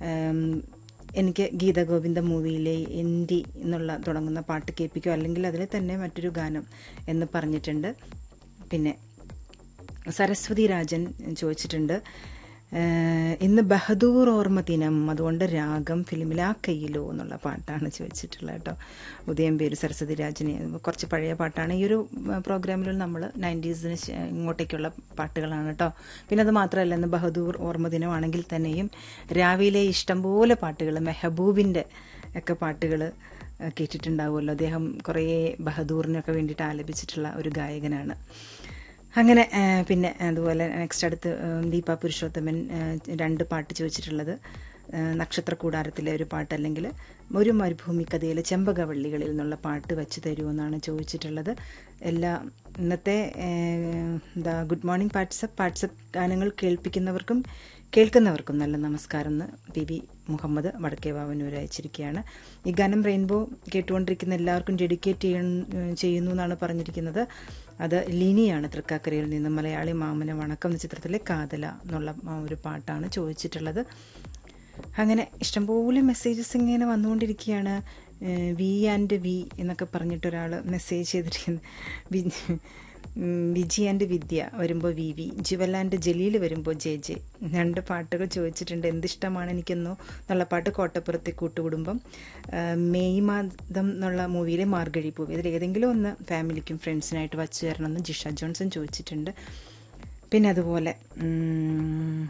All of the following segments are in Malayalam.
ഉം, എനിക്ക് ഗീതഗോവിന്ദ മൂവിയിലെ എൻഡി എന്നുള്ള തുടങ്ങുന്ന പാട്ട് കേൾപ്പിക്കോ അല്ലെങ്കിൽ അതിൽ തന്നെ മറ്റൊരു ഗാനം എന്ന് പറഞ്ഞിട്ടുണ്ട് പിന്നെ സരസ്വതി രാജൻ ചോദിച്ചിട്ടുണ്ട് ഏഹ്, ഇന്ന് ബഹദൂർ ഓർമ്മ ദിനം അതുകൊണ്ട് രാഗം ഫിലിമിൽ ആ കയ്യിലോ എന്നുള്ള പാട്ടാണ് ചോദിച്ചിട്ടുള്ളത് കേട്ടോ ഉദയം പേര് സരസ്വതി രാജന് കുറച്ച് പഴയ പാട്ടാണ് ഈ ഒരു പ്രോഗ്രാമിൽ നമ്മൾ നയൻറ്റീസിന് ഇങ്ങോട്ടേക്കുള്ള പാട്ടുകളാണ് കേട്ടോ പിന്നെ അത് മാത്രമല്ല ഇന്ന് ബഹദൂർ ഓർമ്മ ദിനമാണെങ്കിൽ തന്നെയും രാവിലെ ഇഷ്ടംപോലെ പാട്ടുകൾ മെഹബൂബിൻ്റെ ഒക്കെ പാട്ടുകൾ കേട്ടിട്ടുണ്ടാവുമല്ലോ അദ്ദേഹം കുറേ ബഹദൂറിനൊക്കെ വേണ്ടിയിട്ട് ആലപിച്ചിട്ടുള്ള ഒരു ഗായകനാണ് അങ്ങനെ ആ, പിന്നെ അതുപോലെ നെക്സ്റ്റ് അടുത്ത് ഉം, ദീപ പുരുഷോത്തമൻ ആ, രണ്ട് പാട്ട് ചോദിച്ചിട്ടുള്ളത് ആ, നക്ഷത്ര കൂടാരത്തിലെ ഒരു പാട്ട് അല്ലെങ്കിൽ ഒരു മരുഭൂമി കഥയിലെ ചെമ്പകവള്ളികളിൽ നിന്നുള്ള പാട്ട് വെച്ച് തരുമെന്നാണ് ചോദിച്ചിട്ടുള്ളത് എല്ലാ ഇന്നത്തെ ആ, എന്താ ഗുഡ് മോർണിംഗ് വാട്സപ്പ് വാട്സപ്പ് ഗാനങ്ങൾ കേൾപ്പിക്കുന്നവർക്കും കേൾക്കുന്നവർക്കും നല്ല നമസ്കാരം എന്ന് പി വി മുഹമ്മദ് വടക്കേ വാവനൂർ അയച്ചിരിക്കുകയാണ് ഈ ഗാനം റെയിൻബോ കേട്ടുകൊണ്ടിരിക്കുന്ന എല്ലാവർക്കും ഡെഡിക്കേറ്റ് ചെയ്യുന്നു എന്നാണ് പറഞ്ഞിരിക്കുന്നത് അത് ലിനിയാണ് തൃക്കാക്കരയിൽ നിന്ന് മലയാളി മാമന വണക്കം എന്ന ചിത്രത്തിലെ കാതല എന്നുള്ള ആ ഒരു പാട്ടാണ് ചോദിച്ചിട്ടുള്ളത് അങ്ങനെ ഇഷ്ടംപോലെ മെസ്സേജസ് ഇങ്ങനെ വന്നുകൊണ്ടിരിക്കുകയാണ് ഏഹ് വി ആൻഡ് വി എന്നൊക്കെ പറഞ്ഞിട്ട് ഒരാൾ മെസ്സേജ് ചെയ്തിരിക്കുന്നത് വി- ഉം, വിജി ആൻഡ് വിദ്യ വരുമ്പോൾ V V Jival and Jaleel വരുമ്പോൾ ജെ ജെ രണ്ട് പാട്ടുകൾ ചോദിച്ചിട്ടുണ്ട് എന്തിഷ്ടമാണ് എനിക്കെന്നോ എന്നുള്ള പാട്ട് കോട്ടപ്പുറത്തെ കൂട്ടുകുടുംബം ഏഹ് മെയ് മാതം എന്നുള്ള മൂവിയിലെ മാർഗഴി പൂവ് ഇതിൽ ഏതെങ്കിലും ഒന്ന് ഫാമിലിക്കും ഫ്രണ്ട്സിനായിട്ട് വച്ചു തരണമെന്ന് ജിഷ ജോൺസൺ ചോദിച്ചിട്ടുണ്ട് പിന്നെ അതുപോലെ ഉം,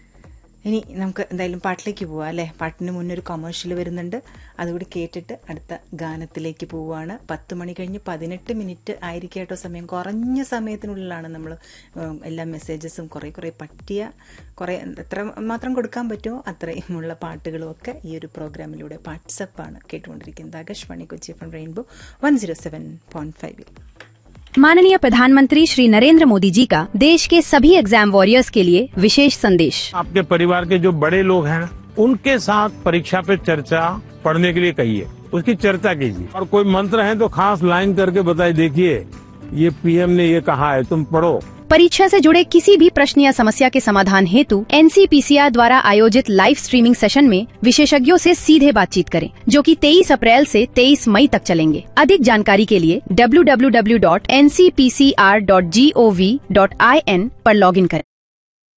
ഇനി നമുക്ക് എന്തായാലും പാട്ടിലേക്ക് പോവാം അല്ലേ പാട്ടിന് മുന്നേ ഒരു കൊമേഴ്ഷ്യൽ വരുന്നുണ്ട് അതുകൂടി കേട്ടിട്ട് അടുത്ത ഗാനത്തിലേക്ക് പോവുകയാണ് പത്ത് മണി കഴിഞ്ഞ് പതിനെട്ട് മിനിറ്റ് ആയിരിക്കും കേട്ടോ സമയം കുറഞ്ഞ സമയത്തിനുള്ളിലാണ് നമ്മൾ എല്ലാ മെസ്സേജസും കുറേ കുറേ പറ്റിയ കുറേ എത്ര മാത്രം കൊടുക്കാൻ പറ്റുമോ അത്രയും ഉള്ള പാട്ടുകളും ഒക്കെ ഈ ഒരു പ്രോഗ്രാമിലൂടെ വാട്സപ്പാണ് കേട്ടുകൊണ്ടിരിക്കുന്നത് Akashvani Kochi F rainbow one zero seven point ഫൈവിൽ माननीय प्रधानमंत्री श्री नरेंद्र मोदी जी का देश के सभी एग्जाम वॉरियर्स के लिए विशेष संदेश आपके परिवार के जो बड़े लोग हैं उनके साथ परीक्षा पे चर्चा पढ़ने के लिए कहिए उसकी चर्चा कीजिए और कोई मंत्र है तो खास लाइन करके बताइए देखिए ये पीएम ने ये कहा है तुम पढ़ो परीक्षा से जुड़े किसी भी प्रश्न या समस्या के समाधान हेतु एनसीपीसीआर द्वारा आयोजित लाइव स्ट्रीमिंग सेशन में विशेषज्ञों से सीधे बातचीत करें जो कि 23 अप्रैल से 23 मई तक चलेंगे अधिक जानकारी के लिए www.ncpcr.gov.in पर लॉगिन करें